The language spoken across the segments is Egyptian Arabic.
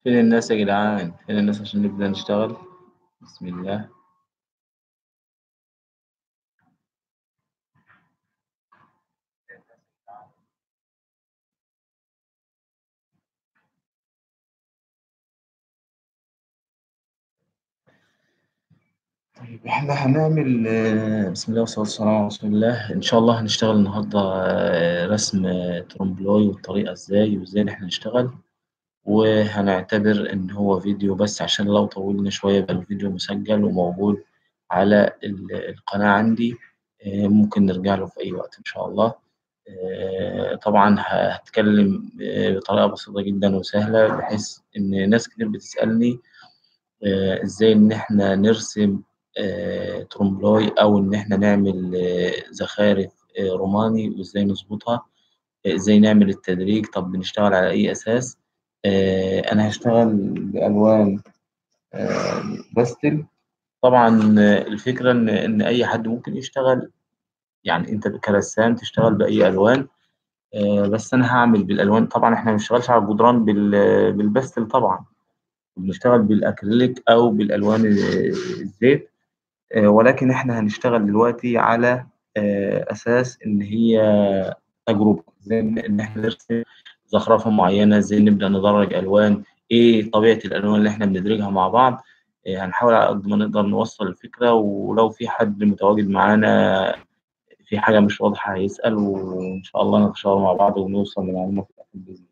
فين الناس يا جدعان فين الناس عشان نبدأ نشتغل بسم الله طيب احنا هنعمل آه، بسم الله والصلاة والسلام على رسول الله ان شاء الله هنشتغل النهارده آه، رسم آه، ترومبلاي والطريقة ازاي وازاي إن احنا نشتغل وهنعتبر ان هو فيديو بس عشان لو طولنا شوية يبقى الفيديو مسجل وموجود على ال- القناة عندي آه، ممكن نرجع له في اي وقت ان شاء الله آه، طبعا ه- هتكلم آه، بطريقة بسيطة جدا وسهلة بحيث ان ناس كتير بتسألني آه، ازاي ان احنا نرسم آه، ترومبلاي او ان احنا نعمل آه، زخارف آه، روماني وازاي نظبطها آه، ازاي نعمل التدريج طب بنشتغل على اي اساس آه، انا هشتغل بالوان آه، باستل طبعا آه، الفكره ان ان اي حد ممكن يشتغل يعني انت كرسام تشتغل باي الوان آه، بس انا هعمل بالالوان طبعا احنا ما بنشتغلش على الجدران بال- بالباستل طبعا بنشتغل بالاكريليك او بالالوان آه، الزيت آه، ولكن احنا هنشتغل دلوقتي على آه، اساس ان هي تجربه زي ان إن احنا نرسم زخرفه معينه ازاي نبدا ندرج الوان ايه طبيعه الالوان اللي احنا بندرجها مع بعض آه، هنحاول على قد ما نقدر نوصل الفكره ولو في حد متواجد معانا في حاجه مش واضحه هيسال وان شاء الله نتشاور مع بعض ونوصل لمعلومه في الاخر باذن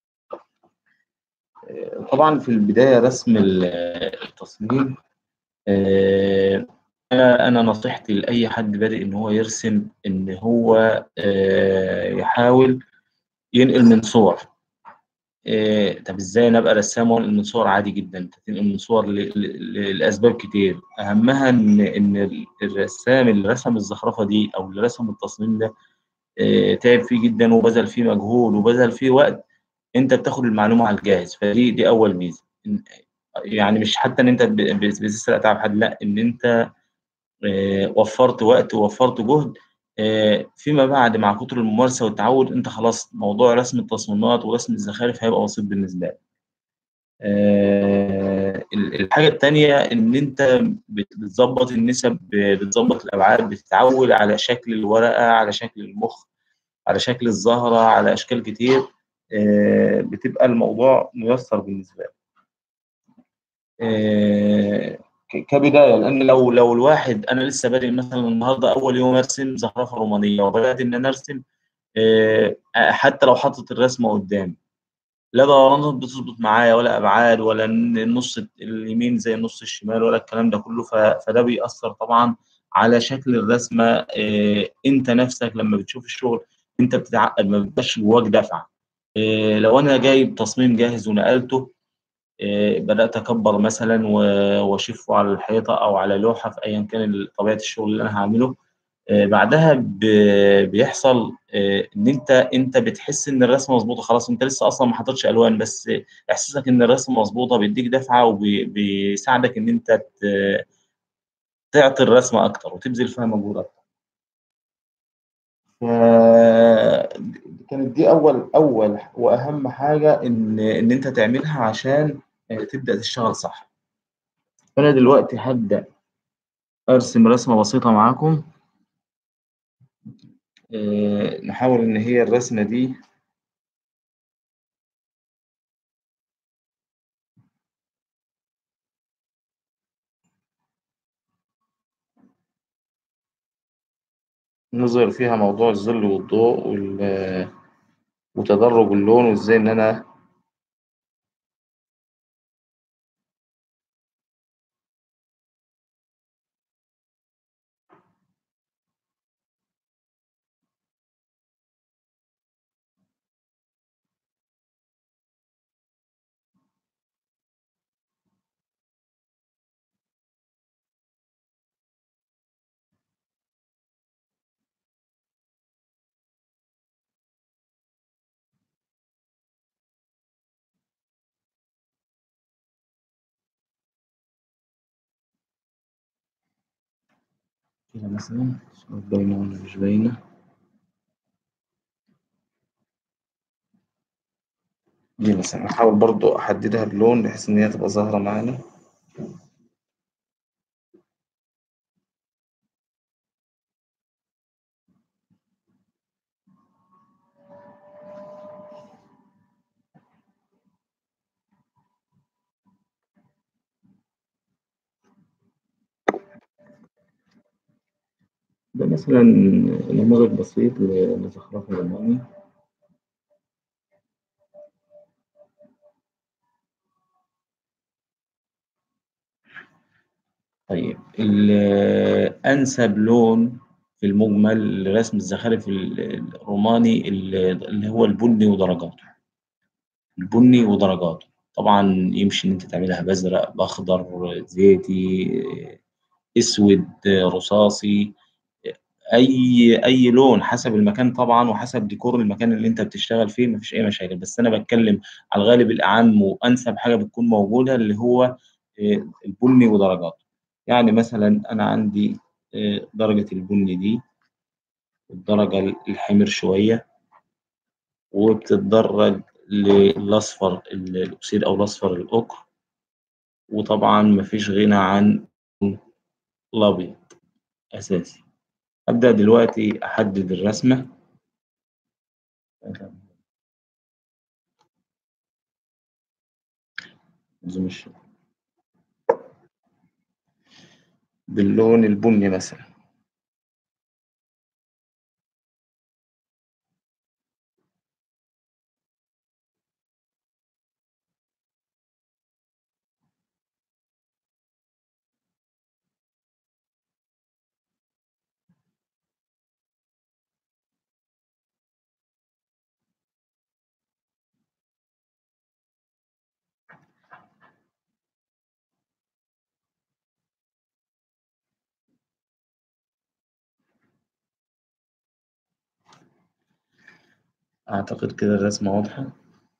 الله آه، طبعا في البدايه رسم ال- التصميم آه، أنا أنا نصيحتي لأي حد بادئ إن هو يرسم إن هو آه، يحاول ينقل من صور آه، طب إزاي أنا أبقى رسام وأنقل من صور عادي جدا أنت تنقل من صور ل- ل- لأسباب كتير أهمها إن إن الرسام اللي رسم الزخرفة دي أو اللي رسم التصميم ده آه، تعب فيه جدا وبذل فيه مجهود وبذل فيه وقت أنت بتاخد المعلومة على الجاهز فدي دي أول ميزة إن- يعني مش حتى إن أنت ب- ب- بتسرق تعب حد لا إن أنت آه، وفرت وقت ووفرت جهد آه، فيما بعد مع كتر الممارسة والتعود انت خلاص موضوع رسم التصميمات ورسم الزخارف هيبقى بسيط بالنسبة لك آه، ال- الحاجة التانية ان انت بت- بتظبط النسب بتظبط الابعاد بتتعود على شكل الورقة على شكل المخ على شكل الزهرة على اشكال كتير آه، بتبقى الموضوع ميسر بالنسبة لك آه، ك- كبدايه لان لو لو الواحد انا لسه بادئ مثلا النهارده اول يوم ارسم زخرفه رومانيه وبدات ان انا ارسم آه، حتى لو حطت الرسمه قدامي لا دورانات بتظبط معايا ولا ابعاد ولا إن النص اليمين زي النص الشمال ولا الكلام ده كله ف- فده بيأثر طبعا على شكل الرسمه آه، انت نفسك لما بتشوف الشغل انت بتتعقد ما بيبقاش جواك دفعه آه، لو انا جايب تصميم جاهز ونقلته آه، بدأت أكبر مثلا و- وأشوفه على الحيطة أو على لوحة في أيا كان طبيعة الشغل اللي أنا هعمله آه، بعدها ب- بيحصل آه، إن أنت أنت بتحس إن الرسمة مظبوطة خلاص أنت لسه أصلا ما حطيتش ألوان بس إحساسك إن الرسمة مظبوطة بيديك دفعة وبيساعدك إن أنت ت- تعطي الرسمة أكتر وتبذل فيها مجهود أكتر. ف- كانت دي أول أول وأهم حاجة إن إن أنت تعملها عشان آه، تبدأ تشتغل صح. فأنا دلوقتي هبدأ أرسم رسمة بسيطة معاكم آه، نحاول إن هي الرسمة دي نظهر فيها موضوع الظل والضوء وال- وتدرج اللون وإزاي إن أنا كده مثلا صورة باينة ولا مش باينة دي مثلا أحاول برضو أحددها بلون بحيث إن هي تبقى ظاهرة معانا ده مثلا نموذج بسيط ل- لزخرفة روماني طيب ال- أنسب لون في المجمل لرسم الزخارف ال- الروماني ال- اللي هو البني ودرجاته البني ودرجاته طبعا يمشي إن أنت تعملها بأزرق بأخضر زيتي أسود رصاصي أي أي لون حسب المكان طبعا وحسب ديكور المكان اللي أنت بتشتغل فيه مفيش أي مشاكل بس أنا بتكلم على الغالب الأعم وأنسب حاجة بتكون موجودة اللي هو آه، البني ودرجاته يعني مثلا أنا عندي آه، درجة البني دي الدرجة الحمر شوية وبتتدرج للأصفر الأكسيد أو الأصفر الأكر وطبعا مفيش غنى عن الأبيض أساسي أبدأ دلوقتي أحدد الرسمة لازم الش- باللون البني مثلا أعتقد كده الرسمة واضحة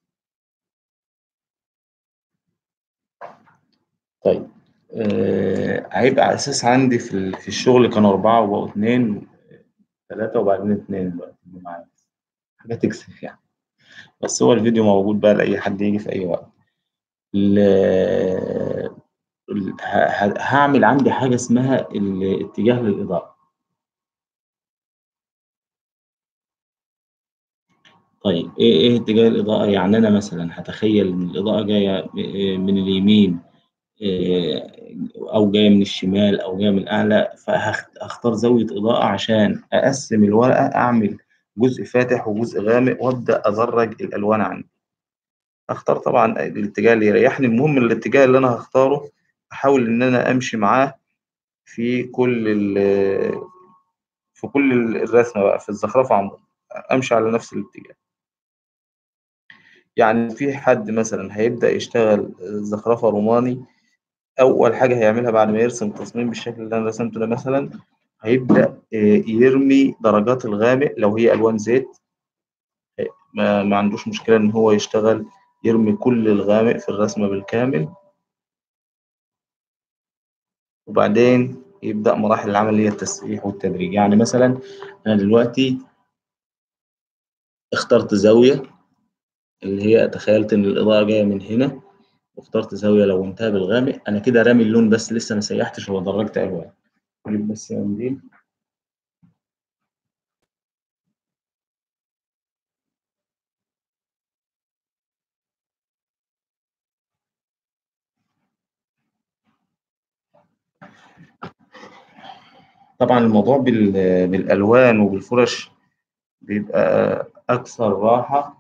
طيب آه هيبقى على أساس عندي في ال- في الشغل كانوا أربعة وبقوا اتنين ثلاثة وبعدين اتنين دلوقتي اللي معايا حاجة تكسف يعني بس هو الفيديو موجود بقى لأي حد يجي في أي وقت ال- ال- ه- ه- هعمل عندي حاجة اسمها الاتجاه للإضاءة طيب إيه إيه اتجاه الإضاءة يعني أنا مثلا هتخيل إن الإضاءة جاية من اليمين إيه، أو جاية من الشمال أو جاية من الأعلى فهختار زاوية إضاءة عشان أقسم الورقة أعمل جزء فاتح وجزء غامق وأبدأ أدرج الألوان عندي أختار طبعا الاتجاه اللي يريحني المهم الاتجاه اللي أنا هختاره أحاول إن أنا أمشي معاه في كل ال- في كل الرسمة بقى في الزخرفة عموما أمشي على نفس الاتجاه يعني في حد مثلا هيبدأ يشتغل زخرفة روماني أول حاجة هيعملها بعد ما يرسم التصميم بالشكل اللي أنا رسمته ده مثلا هيبدأ آه، يرمي درجات الغامق لو هي ألوان زيت آه، ما, ما عندوش مشكلة إن هو يشتغل يرمي كل الغامق في الرسمة بالكامل وبعدين يبدأ مراحل العمل اللي هي التسريح والتدريج يعني مثلا أنا دلوقتي اخترت زاوية اللي هي تخيلت إن الإضاءة جاية من هنا واخترت زاوية لونتها بالغامق أنا كده رامي اللون بس لسه ما سيحتش ولا درجت ألوان أجيب بس منديل طبعا الموضوع بال- بالألوان وبالفرش بيبقى أكثر راحة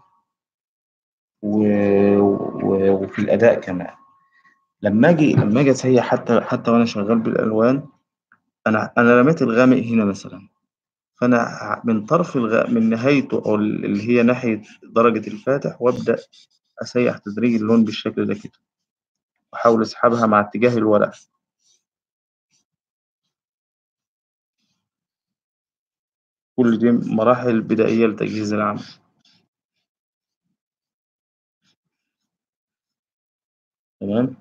و- و- وفي الأداء كمان لما أجي لما أجي أسيح حتى حتى وأنا شغال بالألوان أنا أنا رميت الغامق هنا مثلا فأنا ه- من طرف الغ... من نهايته أو اللي هي ناحية درجة الفاتح وأبدأ أسيح تدريج اللون بالشكل ده كده وأحاول أسحبها مع اتجاه الورق كل دي مراحل بدائية لتجهيز العمل تمام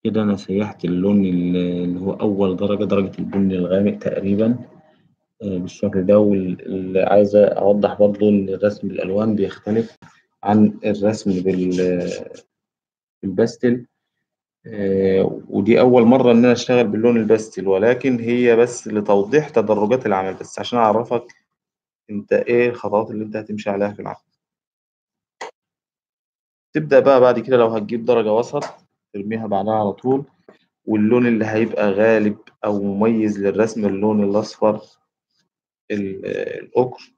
كده أنا سيحت اللون ال- اللي هو أول درجة درجة البني الغامق تقريبا آه، بالشكل ده واللي عايز أوضح برضو إن الرسم بالألوان بيختلف عن الرسم بال- بالباستل آه، ودي أول مرة إن أنا أشتغل باللون الباستل ولكن هي بس لتوضيح تدرجات العمل بس عشان أعرفك أنت إيه الخطوات اللي أنت هتمشي عليها في العمل. تبدأ بقى بعد كده لو هتجيب درجة وسط ترميها بعدها على طول واللون اللي هيبقى غالب أو مميز للرسم اللون الأصفر ال- الأكر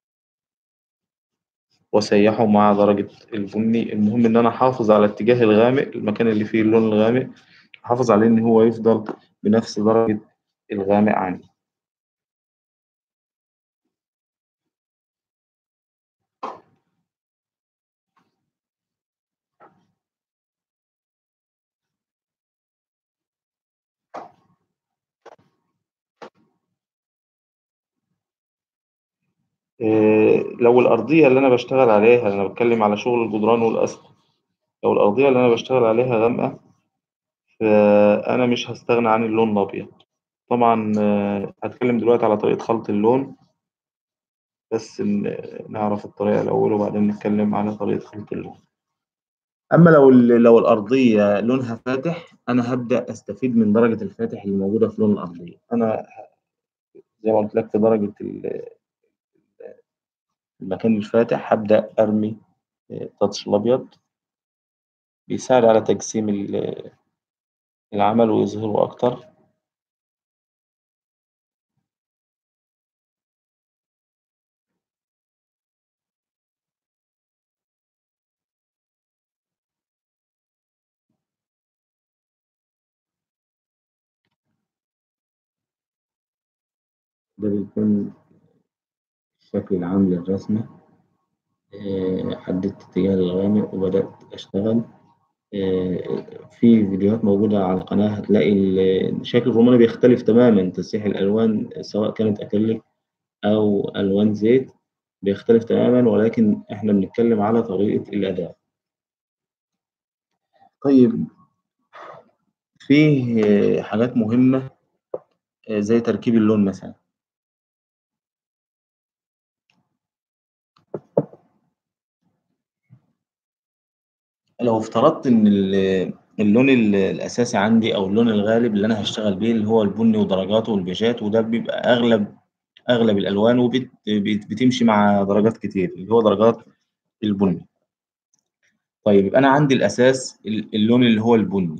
وأسيحه مع درجة البني المهم إن أنا أحافظ على اتجاه الغامق المكان اللي فيه اللون الغامق أحافظ عليه إن هو يفضل بنفس درجة الغامق عندي إيه، لو الأرضية اللي أنا بشتغل عليها أنا بتكلم على شغل الجدران والأسقف لو الأرضية اللي أنا بشتغل عليها غامقة فأنا مش هستغنى عن اللون الأبيض طبعا آه، هتكلم دلوقتي على طريقة خلط اللون بس ن- نعرف الطريقة الأول وبعدين نتكلم على طريقة خلط اللون أما لو ال- لو الأرضية لونها فاتح أنا هبدأ أستفيد من درجة الفاتح اللي موجودة في لون الأرضية أنا زي ما قلت لك في درجة ال- المكان الفاتح هبدأ أرمي آه، التاتش الأبيض بيساعد على تجسيم ال- العمل ويظهره أكتر ده بيكون الشكل العام للرسمة آه، حددت اتجاه الغامق وبدأت أشتغل آه، في فيديوهات موجودة على القناة هتلاقي ال- شكل الرمانة بيختلف تماما تسيح الألوان سواء كانت أكريليك أو ألوان زيت بيختلف تماما ولكن إحنا بنتكلم على طريقة الأداء طيب فيه آه، حاجات مهمة آه، زي تركيب اللون مثلا لو افترضت إن ال- اللون ال- الأساسي عندي أو اللون الغالب اللي أنا هشتغل بيه اللي هو البني ودرجاته والبيجات وده بيبقى أغلب أغلب الألوان وبتمشي مع درجات كتير اللي هو درجات البني طيب يبقى أنا عندي الأساس ال- اللون اللي هو البني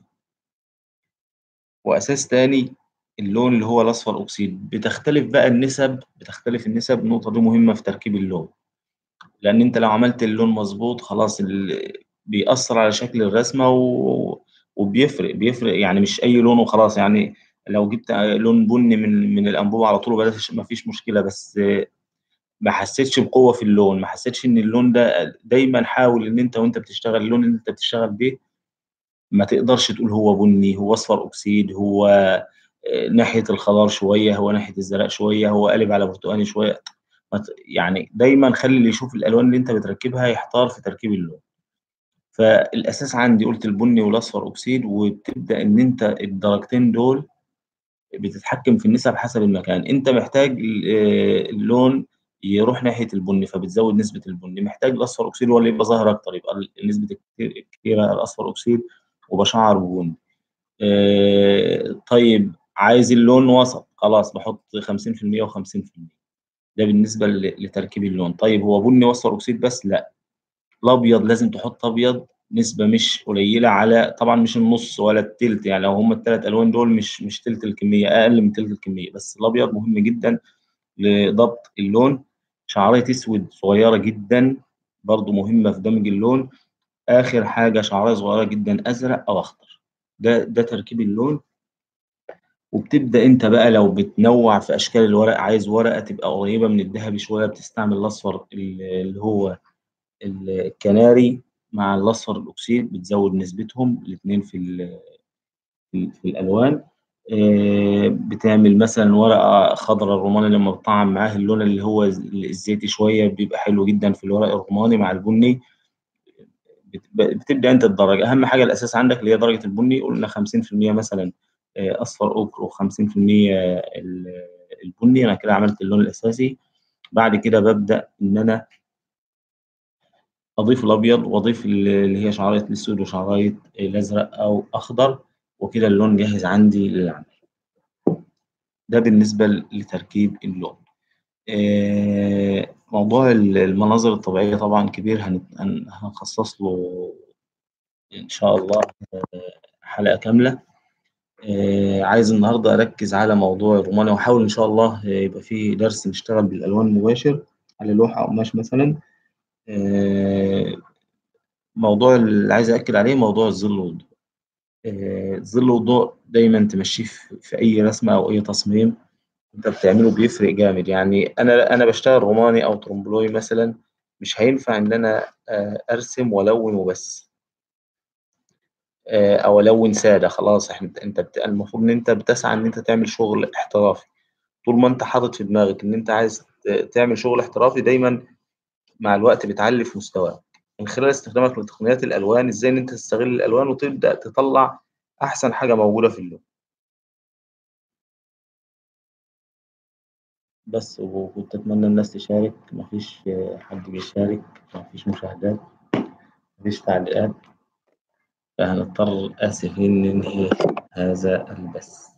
وأساس تاني اللون اللي هو الأصفر أكسيد بتختلف بقى النسب بتختلف النسب النقطة دي مهمة في تركيب اللون لأن أنت لو عملت اللون مظبوط خلاص ال... بيأثر على شكل الرسمة و... وبيفرق بيفرق يعني مش أي لون وخلاص يعني لو جبت لون بني من من الأنبوبة على طول وبدأت ما فيش مشكلة بس ما حسيتش بقوة في اللون ما حسيتش إن اللون ده دايما حاول إن أنت وأنت بتشتغل اللون اللي أنت بتشتغل بيه ما تقدرش تقول هو بني هو أصفر أكسيد هو آه، ناحية الخضار شوية هو ناحية الزرق شوية هو قالب على برتقاني شوية ما ت- يعني دايما خلي اللي يشوف الألوان اللي أنت بتركبها يحتار في تركيب اللون فالأساس عندي قلت البني والأصفر أكسيد وبتبدأ إن أنت الدرجتين دول بتتحكم في النسب حسب المكان انت محتاج ال- آه، اللون يروح ناحيه البني فبتزود نسبه البني محتاج الاصفر اكسيد هو اللي يبقى ظاهر اكتر يبقى ال- نسبه الكتير- الكتيره الاصفر اكسيد وبشعر ببني آه، طيب عايز اللون وسط خلاص بحط 50% و50% ده بالنسبه ل- لتركيب اللون طيب هو بني واصفر اكسيد بس لا الابيض لازم تحط ابيض نسبه مش قليله على طبعا مش النص ولا التلت يعني لو هم الثلاث الوان دول مش مش تلت الكميه اقل من تلت الكميه بس الابيض مهم جدا لضبط اللون شعريه اسود صغيره جدا برضو مهمه في دمج اللون اخر حاجه شعريه صغيره جدا ازرق او اخضر ده ده تركيب اللون وبتبدا انت بقى لو بتنوع في اشكال الورق عايز ورقه تبقى قريبه من الذهبي شويه بتستعمل الاصفر اللي هو الكناري مع الاصفر الاكسيد بتزود نسبتهم الاثنين في ال- في في الالوان آه، بتعمل مثلا ورقه خضراء الروماني لما بتطعم معاه اللون اللي هو الزيتي شويه بيبقى حلو جدا في الورق الروماني مع البني بت بتبدأ أنت تدرّج، أهم حاجة الأساس عندك اللي هي درجة البُني، قُلنا 50% مثلًا آآ أصفر أوكر و50% ال البُني، أنا كده عملت اللون الأساسي، بعد كده بابدأ إن أنا أضيف الأبيض وأضيف ال اللي هي شعراية الأسود وشعراية الأزرق أو أخضر، وكده اللون جاهز عندي للعمل. ده بالنسبة ل لتركيب اللون. آآ موضوع ال المناظر الطبيعية طبعًا كبير هن هن هنخصص له إن شاء الله آآ حلقة كاملة. آآ عايز النهارده أركّز على موضوع الرمانة وأحاول إن شاء الله يبقى في درس نشتغل بالألوان مباشر على لوحة قماش مثلًا. آآ موضوع اللي عايز أأكد عليه موضوع الظِل والضوء. آآ الظِل والضوء دايمًا تمشّيه في في أي رسمة أو أي تصميم أنت بتعمله بيفرق جامد، يعني أنا أنا باشتغل رماني أو ترمبلاي مثلًا، مش هينفع إن أنا آآ أرسم وألوّن وبس. آآ أو ألوّن سادة خلاص إحنا أنت بت المفروض إن أنت بتسعى إن أنت تعمل شغل احترافي. طول ما أنت حاطط في دماغك إن أنت عايز ت تعمل شغل احترافي دايمًا مع الوقت بتعلّي في مستواك، من خلال استخدامك لتقنيات الألوان إزاي إن أنت تستغل الألوان وتبدأ تطلّع أحسن حاجة موجودة في اللون. بس وكنت أتمنى الناس تشارك، ما فيش حد بيشارك، ما فيش مشاهدات، ما فيش تعليقات. فهنضطر آسفين ننهي هذا البث.